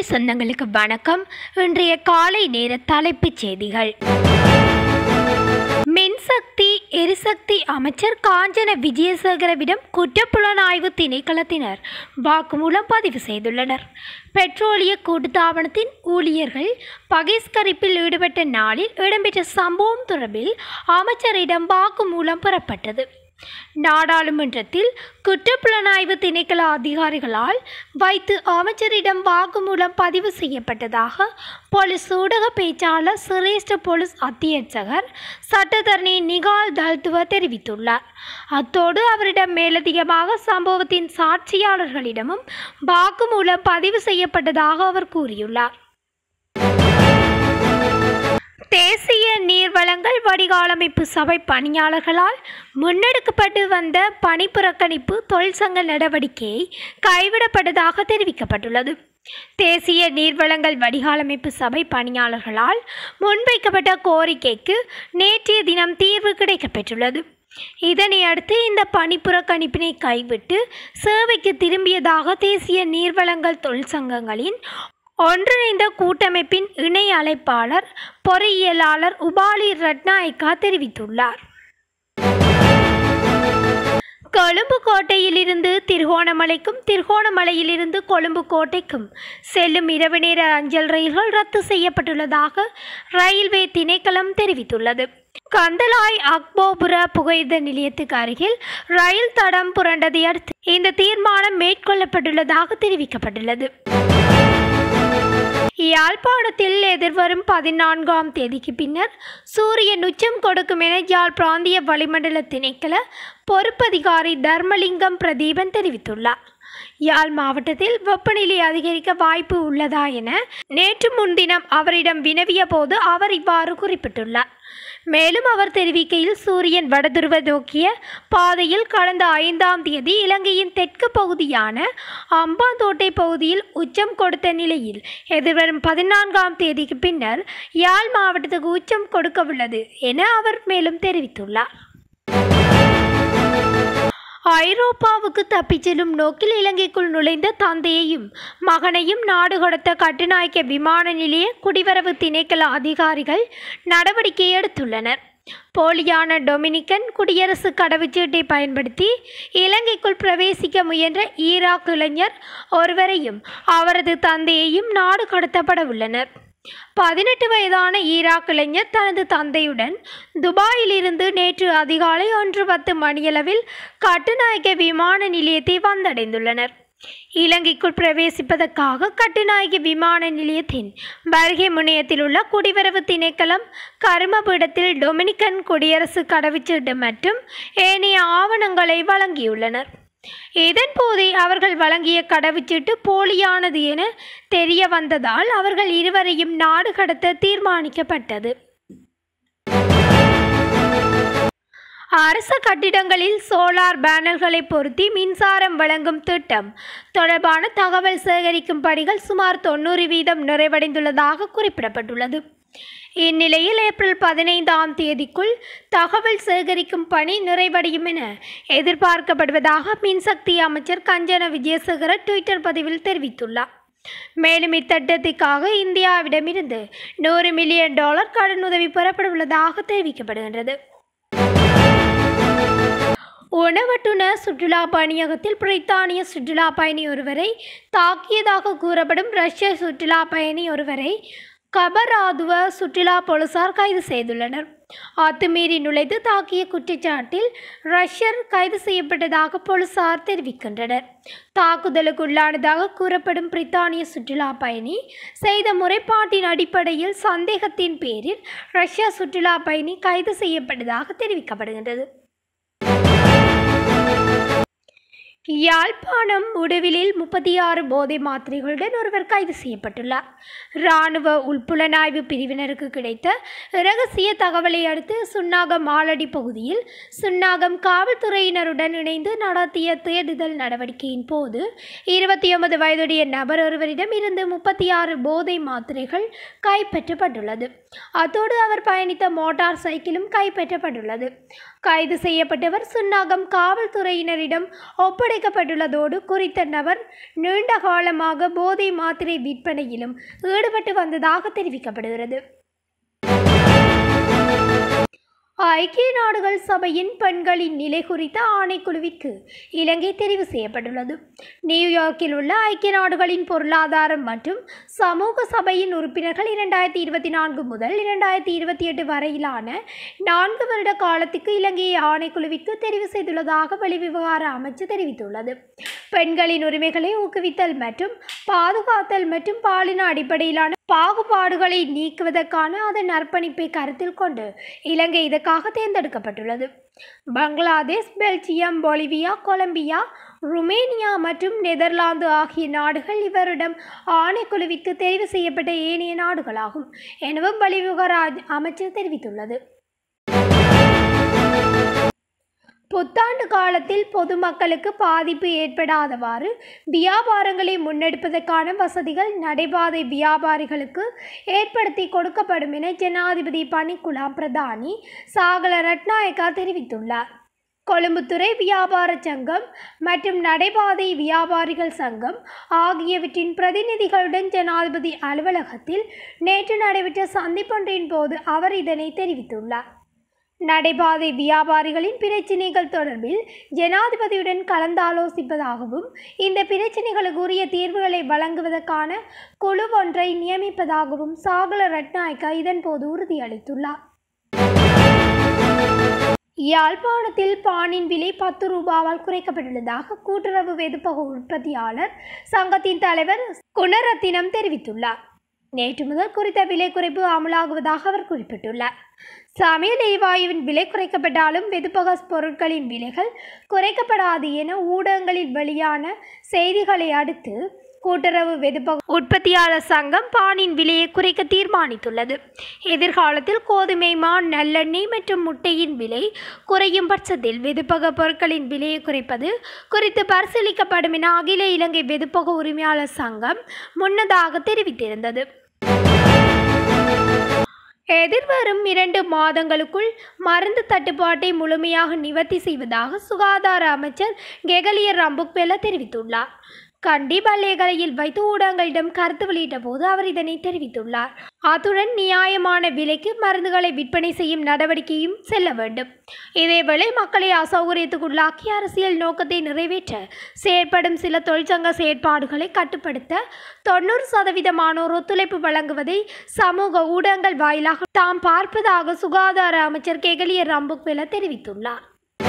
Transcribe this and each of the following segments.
வானொலி சொந்தங்களுக்கு வணக்கம் இன்றைய காலை நேர தலைப்புச் செய்திகள் மின்சக்தி எரிசக்தி அமைச்சர் காஞ்சன விஜயசேகரவிடம் குற்றப்புலனாய்வு திணைக்களத்தினர் வாக்குமூலம் பதிவு செய்துள்ளனர் பெட்ரோலிய கூட்டுத்தாபனத்தின் ஊழியர்கள் பகிஷ்கரிப்பில் ஈடுபட்ட நாளில் இடம்பெற்ற சம்பவம் தொடர்பில் அமைச்சரிடம் வாக்குமூலம் பெறப்பட்டது நாடாளுமன்றத்தில் குற்றப்புலனாய்வு திணைக்கள அதிகாரிகளால் வைத்து அமைச்சரிடம் வாக்குமூலம் பதிவு செய்யப்பட்டதாக போலீஸ் ஊடக பேச்சாளர் சிரேஷ்ட போலீஸ் அத்தியட்சகர் சட்டத்தரணி நிகால் தல்துவ தெரிவித்துள்ளார் அத்தோடு அவரிடம் மேலதிகமாக சம்பவத்தின் சாட்சியாளர்களிடமும் வாக்குமூலம் பதிவு செய்யப்பட்டதாக அவர் கூறியுள்ளார் தேசிய நீர்வளங்கள் வடிகாலமைப்பு சபை பணியாளர்களால் முன்னெடுக்கப்பட்டு வந்த பணி புறக்கணிப்பு தொழிற்சங்க நடவடிக்கையை கைவிடப்பட்டதாக தெரிவிக்கப்பட்டுள்ளது தேசிய நீர்வளங்கள் வடிகாலமைப்பு சபை பணியாளர்களால் முன்வைக்கப்பட்ட கோரிக்கைக்கு நேற்றைய தினம் தீர்வு கிடைக்கப்பெற்றுள்ளது இதனை அடுத்து இந்த பணிப்புறக்கணிப்பினை கைவிட்டு சேவைக்கு திரும்பியதாக தேசிய நீர்வளங்கள் தொழிற்சங்கங்களின் ஒன்றிணைந்த கூட்டமைப்பின் இணை அழைப்பாளர் பொறியியலாளர் உபாலி ரட்நாயக்கா தெரிவித்துள்ளார் கொழும்பு கோட்டையிலிருந்து திருகோணமலைக்கும் திருகோணமலையிலிருந்து கொழும்பு கோட்டைக்கும் செல்லும் இரவு நேர அஞ்சல் ரயில்கள் ரத்து செய்யப்பட்டுள்ளதாக ரயில்வே திணைக்களம் தெரிவித்துள்ளது கந்தலாய் அக்போபுர புகையிரத நிலையத்துக்கு அருகில் ரயில் தடம் புரண்டதை அடுத்து இந்த தீர்மானம் மேற்கொள்ளப்பட்டுள்ளதாக தெரிவிக்கப்பட்டுள்ளது யாழ்ப்பாணத்தில் எதிர்வரும் பதினான்காம் தேதிக்கு பின்னர் சூரியன் உச்சம் கொடுக்கும் என யாழ் பிராந்திய வளிமண்டல திணைக்கள பொறுப்பதிகாரி தர்மலிங்கம் பிரதீபன் தெரிவித்துள்ளார் யாழ் மாவட்டத்தில் வெப்பநிலை அதிகரிக்க வாய்ப்பு உள்ளதா என நேற்று முன்தினம் அவரிடம் வினவிய போது அவர் இவ்வாறு குறிப்பிட்டுள்ளார் மேலும் அவர் தெரிவிக்கையில் சூரியன் வடதுருவ நோக்கிய பாதையில் கடந்த ஐந்தாம் தேதி இலங்கையின் தெற்கு பகுதியான அம்பாந்தோட்டை பகுதியில் உச்சம் கொடுத்த நிலையில் எதிர்வரும் பதினான்காம் தேதிக்கு பின்னர் யாழ் மாவட்டத்துக்கு உச்சம் கொடுக்கவுள்ளது என அவர் மேலும் தெரிவித்துள்ளார் ஐரோப்பாவுக்கு தப்பிச் செல்லும் நோக்கில் இலங்கைக்குள் நுழைந்த தந்தையையும் மகனையும் நாடு கடத்த கட்டுநாயக்க விமான நிலைய குடிவரவு திணைக்கள அதிகாரிகள் நடவடிக்கை எடுத்துள்ளனர் போலியான டொமினிக்கன் குடியரசு கடவுச்சீட்டை பயன்படுத்தி இலங்கைக்குள் பிரவேசிக்க முயன்ற ஈராக் இளைஞர் ஒருவரையும் அவரது தந்தையையும் நாடு கடத்தப்பட உள்ளனர் பதினெட்டு வயதான ஈராக் இளைஞர் தனது தந்தையுடன் துபாயிலிருந்து நேற்று அதிகாலை ஒன்று பத்து மணியளவில் கட்டுநாயக்க விமான நிலையத்தை வந்தடைந்துள்ளனர் இலங்கைக்குள் பிரவேசிப்பதற்காக கட்டுநாயகி விமான நிலையத்தின் வருகை முனையத்தில் உள்ள குடிவரவு திணைக்களம் கருமபீடத்தில் டொமினிக்கன் குடியரசு கடவுச்சீட்டு மற்றும் ஏனைய ஆவணங்களை வழங்கியுள்ளனர் இதன் போதே அவர்கள் வழங்கிய கடவுச்சீட்டு போலியானது என தெரிய வந்ததால் அவர்கள் இருவரையும் நாடு கடத்த தீர்மானிக்கப்பட்டது அரச கட்டிடங்களில் சோலார் பேனல்களை பொருத்தி மின்சாரம் வழங்கும் திட்டம் தொடர்பான தகவல் சேகரிக்கும் பணிகள் சுமார் தொண்ணூறு வீதம் நிறைவடைந்துள்ளதாக குறிப்பிடப்பட்டுள்ளது இந்நிலையில் ஏப்ரல் பதினைந்தாம் தேதிக்குள் தகவல் சேகரிக்கும் பணி நிறைவடையும் என எதிர்பார்க்கப்படுவதாக மின்சக்தி அமைச்சர் கஞ்சன விஜயசேகர ட்விட்டர் பதிவில் தெரிவித்துள்ளார் மேலும் இத்திட்டத்திற்காக இந்தியாவிடமிருந்து நூறு மில்லியன் டாலர் கடனுதவி பெறப்பட உள்ளதாக தெரிவிக்கப்படுகின்றது உணவட்டுன சுற்றுலா பயணியகத்தில் பிரித்தானிய சுற்றுலா பயணி ஒருவரை தாக்கியதாக கூறப்படும் ரஷ்ய சுற்றுலா பயணி ஒருவரை கபராதுவ சுற்றுலா போலீசார் கைது செய்துள்ளனர் அத்துமீறி நுழைந்து தாக்கிய குற்றச்சாட்டில் ரஷ்யர் கைது செய்யப்பட்டதாக போலீசார் தெரிவிக்கின்றனர் தாக்குதலுக்குள்ளானதாக கூறப்படும் பிரித்தானிய சுற்றுலா பயணி செய்த முறைப்பாட்டின் அடிப்படையில் சந்தேகத்தின் பேரில் ரஷ்ய சுற்றுலா பயணி கைது செய்யப்பட்டதாக தெரிவிக்கப்படுகின்றது யாழ்ப்பாணம் உடுவிலில் முப்பத்தி ஆறு போதை மாத்திரைகளுடன் ஒருவர் கைது செய்யப்பட்டுள்ளார் இராணுவ உள்புலனாய்வு பிரிவினருக்கு கிடைத்த இரகசிய தகவலை அடுத்து சுன்னாகம் மாலடி பகுதியில் சுன்னாகம் காவல்துறையினருடன் இணைந்து நடத்திய தேடுதல் நடவடிக்கையின் போது இருபத்தி ஒன்பது வயதுடைய நபர் ஒருவரிடம் இருந்து முப்பத்தி ஆறு போதை மாத்திரைகள் கைப்பற்றப்பட்டுள்ளது அத்தோடு அவர் பயணித்த மோட்டார் சைக்கிளும் கைப்பற்றப்பட்டுள்ளது கைது செய்யப்பட்டவர் சுன்னாகம் காவல்துறையினரிடம் ஒப்படை ஒப்படைக்கப்பட்டுள்ளதோடு குறித்த நபர் நீண்ட காலமாக போதை மாத்திரை விற்பனையிலும் ஈடுபட்டு வந்ததாக தெரிவிக்கப்படுகிறது ஐக்கிய நாடுகள் சபையின் பெண்களின் நிலை குறித்த ஆணைக்குழுவிற்கு இலங்கை தெரிவு செய்யப்பட்டுள்ளது நியூயார்க்கில் உள்ள ஐக்கிய நாடுகளின் பொருளாதாரம் மற்றும் சமூக சபையின் உறுப்பினர்கள் இரண்டாயிரத்தி இருபத்தி நான்கு முதல் இரண்டாயிரத்தி இருபத்தி எட்டு வரையிலான நான்கு வருட காலத்துக்கு இலங்கையை ஆணைக்குழுவிற்கு தெரிவு செய்துள்ளதாக வெளிவிவகார அமைச்சு தெரிவித்துள்ளது பெண்களின் உரிமைகளை ஊக்குவித்தல் மற்றும் பாதுகாத்தல் மற்றும் பாலின அடிப்படையிலான பாகுபாடுகளை நீக்குவதற்கான அதன் அர்ப்பணிப்பை கருத்தில் கொண்டு இலங்கை இதற்காக தேர்ந்தெடுக்கப்பட்டுள்ளது Bangladesh Belgium Bolivia Colombia Romania மற்றும் நெதர்லாந்து ஆகிய நாடுகள் இவரிடம் ஆணைக்குழுவிற்கு தெரிவு செய்யப்பட்ட ஏனைய நாடுகளாகும் எனவும் வெளிவிவகார அமைச்சர் தெரிவித்துள்ளது புத்தாண்டு காலத்தில் பொதுமக்களுக்கு பாதிப்பு ஏற்படாதவாறு வியாபாரங்களை முன்னெடுப்பதற்கான வசதிகள் நடைபாதை வியாபாரிகளுக்கு ஏற்படுத்தி கொடுக்கப்படும் என ஜனாதிபதி பணிக்குழா பிரதானி சாகல ரட்நாயக்கா தெரிவித்துள்ளார் கொழும்புத்துறை வியாபார சங்கம் மற்றும் நடைபாதை வியாபாரிகள் சங்கம் ஆகியவற்றின் பிரதிநிதிகளுடன் ஜனாதிபதி அலுவலகத்தில் நேற்று நடைபெற்ற சந்திப்பொன்றின் போது அவர் இதனை தெரிவித்துள்ளார் நடைபாதை வியாபாரிகளின் பிரச்சினைகள் தொடர்பில் ஜனாதிபதியுடன் கலந்தாலோசிப்பதாகவும் இந்த பிரச்சினைகளுக்கு உரிய தீர்வுகளை வழங்குவதற்கான குழு ஒன்றை நியமிப்பதாகவும் சாகல ரட்நாயக்கா இதன்போது உறுதியளித்துள்ளார் யாழ்ப்பாணத்தில் பானின் விலை பத்து ரூபாவால் குறைக்கப்பட்டுள்ளதாக கூட்டுறவு வெதுப்பக உற்பத்தியாளர் சங்கத்தின் தலைவர் குணரத்தினம் தெரிவித்துள்ளார் நேற்று முதல் குறித்த விலை குறைப்பு அமலாகுவதாக அவர் குறிப்பிட்டுள்ளார் சமையல் எரிவாயுவின் விலை குறைக்கப்பட்டாலும் வெதுப்பக பொருட்களின் விலைகள் குறைக்கப்படாது என ஊடகங்களில் வெளியான செய்திகளை அடுத்து கூட்டுறவு வெதுப்பக உற்பத்தியாளர் சங்கம் பானின் விலையை குறைக்க தீர்மானித்துள்ளது எதிர்காலத்தில் கோதுமை மா நல்லெண்ணெய் மற்றும் முட்டையின் விலை குறையும் பட்சத்தில் வெதுப்பக பொருட்களின் விலையை குறைப்பது குறித்து பரிசீலிக்கப்படும் என அகில இலங்கை வெதுப்பக உரிமையாளர் சங்கம் முன்னதாக தெரிவித்திருந்தது எதிர்வரும் இரண்டு மாதங்களுக்குள் மருந்து தட்டுப்பாட்டை முழுமையாக நிவர்த்தி செய்வதாக சுகாதார அமைச்சர் கெகலியர் ரம்புக்வெல தெரிவித்துள்ளார் கண்டி பல்லேகலையில் வைத்து ஊடகங்களிடம் கருத்து வெளியிட்ட போது அவர் இதனை தெரிவித்துள்ளார் அத்துடன் நியாயமான விலைக்கு மருந்துகளை விற்பனை செய்யும் நடவடிக்கையும் செல்ல வேண்டும் இதேவேளை மக்களை அசௌகரியத்துக்குள்ளாக்கி அரசியல் நோக்கத்தை நிறைவேற்ற செயற்படும் சில தொழிற்சங்க செயற்பாடுகளை கட்டுப்படுத்த தொண்ணூறு சதவீதமானோர் ஒத்துழைப்பு வழங்குவதை சமூக ஊடகங்கள் வாயிலாக தாம் பார்ப்பதாக சுகாதார அமைச்சர் கெகலியர் ரம்புக்வெல தெரிவித்துள்ளார்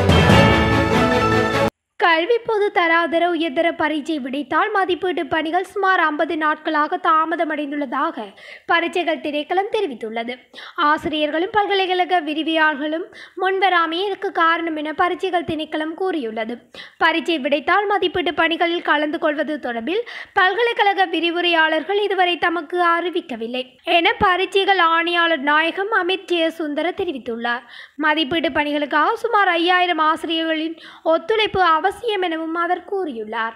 கல்வி பொது தராதர உயர்தர பரீட்சை விடைத்தாள் மதிப்பீட்டு பணிகள் சுமார் ஐம்பது நாட்களாக தாமதமடைந்துள்ளதாக பரீட்சைகள் திணைக்களம் தெரிவித்துள்ளது ஆசிரியர்களும் பல்கலைக்கழக விரிவியாளர்களும் முன்வராமே இதற்கு காரணம் என பரீட்சைகள் திணைக்களம் கூறியுள்ளது பரீட்சை விடைத்தாள் மதிப்பீட்டு பணிகளில் கலந்து கொள்வது தொடர்பில் பல்கலைக்கழக விரிவுரையாளர்கள் இதுவரை தமக்கு அறிவிக்கவில்லை என பரீட்சைகள் ஆணையாளர் நாயகம் அமித் ஜெயசுந்தர தெரிவித்துள்ளார் மதிப்பீட்டு பணிகளுக்காக சுமார் ஐயாயிரம் ஆசிரியர்களின் ஒத்துழைப்பு அவசியம் எனவும் அவர் கூறியுள்ளார்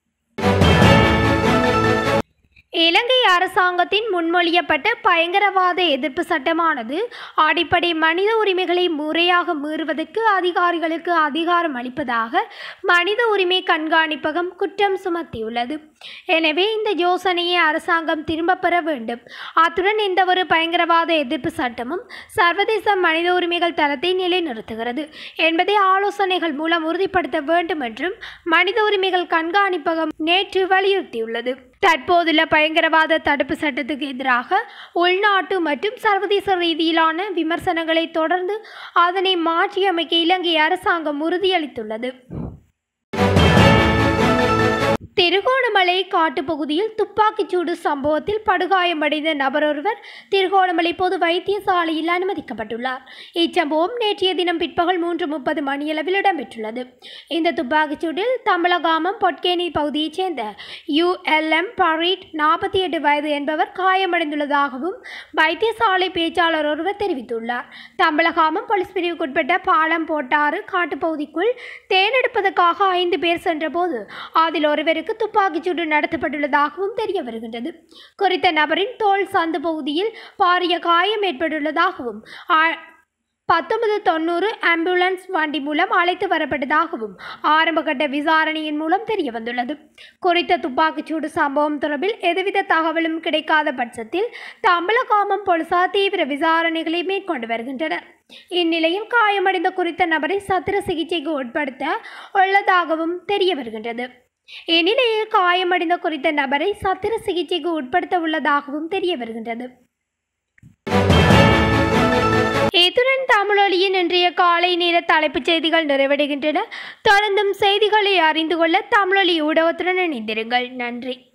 இலங்கை அரசாங்கத்தின் முன்மொழியப்பட்ட பயங்கரவாத எதிர்ப்பு சட்டமானது அடிப்படை மனித உரிமைகளை முறையாக மீறுவதற்கு அதிகாரிகளுக்கு அதிகாரம் அளிப்பதாக மனித உரிமை கண்காணிப்பகம் குற்றம் சுமத்தியுள்ளது எனவே இந்த யோசனையை அரசாங்கம் திரும்பப் பெற வேண்டும் அத்துடன் எந்த ஒரு பயங்கரவாத எதிர்ப்பு சட்டமும் சர்வதேச மனித உரிமைகள் தரத்தை நிலைநிறுத்துகிறது என்பதை ஆலோசனைகள் மூலம் உறுதிப்படுத்த வேண்டும் என்றும் மனித உரிமைகள் கண்காணிப்பகம் நேற்று வலியுறுத்தியுள்ளது தற்போதுள்ள பயங்கரவாத தடுப்பு சட்டத்துக்கு எதிராக உள்நாட்டு மற்றும் சர்வதேச ரீதியிலான விமர்சனங்களை தொடர்ந்து அதனை மாற்றியமைக்க இலங்கை அரசாங்கம் உறுதியளித்துள்ளது திருகோணமலை காட்டுப்பகுதியில் துப்பாக்கிச்சூடு சம்பவத்தில் படுகாயமடைந்த நபரொருவர் திருகோணமலை பொது வைத்தியசாலையில் அனுமதிக்கப்பட்டுள்ளார் இச்சம்பவம் நேற்றைய தினம் பிற்பகல் மூன்று முப்பது மணியளவில் இடம்பெற்றுள்ளது இந்த துப்பாக்கிச்சூடில் தமிழகாமம் பொட்கேனி பகுதியைச் சேர்ந்த யுஎல்எம் பரீட் நாற்பத்தி எட்டு வயது என்பவர் காயமடைந்துள்ளதாகவும் வைத்தியசாலை பேச்சாளர் ஒருவர் தெரிவித்துள்ளார் தமிழகாமம் போலீஸ் பிரிவுக்குட்பட்ட பாலம் போட்டாறு காட்டுப்பகுதிக்குள் தேனெடுப்பதற்காக ஐந்து பேர் சென்றபோது அதில் ஒருவருக்கு துப்பாக்கிச்சூடு நடத்தப்பட்டுள்ளதாகவும் தெரிய வருகின்றது குறித்த நபரின் தோல் சந்து பகுதியில் பாரிய காயம் ஏற்பட்டுள்ளதாகவும் ஆ- பத்தொன்பது தொண்ணூறு ஆம்புலன்ஸ் வண்டி மூலம் அழைத்து வரப்பட்டதாகவும் ஆரம்பகட்ட விசாரணையின் மூலம் தெரிய வந்துள்ளது குறித்த துப்பாக்கிச்சூடு சம்பவம் தொடர்பில் எதுவித தகவலும் கிடைக்காத பட்சத்தில் தம்பலகாமம் போலீசார் தீவிர விசாரணைகளை மேற்கொண்டு வருகின்றனர் இந்நிலையில் காயமடைந்த குறித்த நபரை சத்திர சிகிச்சைக்கு உட்படுத்த உள்ளதாகவும் தெரிய வருகின்றது இந்நிலையில் காயமடைந்த குறித்த நபரை சத்திர சிகிச்சைக்கு உட்படுத்த உள்ளதாகவும் தெரிய வருகின்றது இத்துடன் தமிழொலியின் இன்றைய காலை நேர தலைப்புச் செய்திகள் நிறைவடைகின்றன தொடர்ந்தும் செய்திகளை அறிந்து கொள்ள தமிழொலி ஊடகத்துடன் இணைந்திருங்கள் நன்றி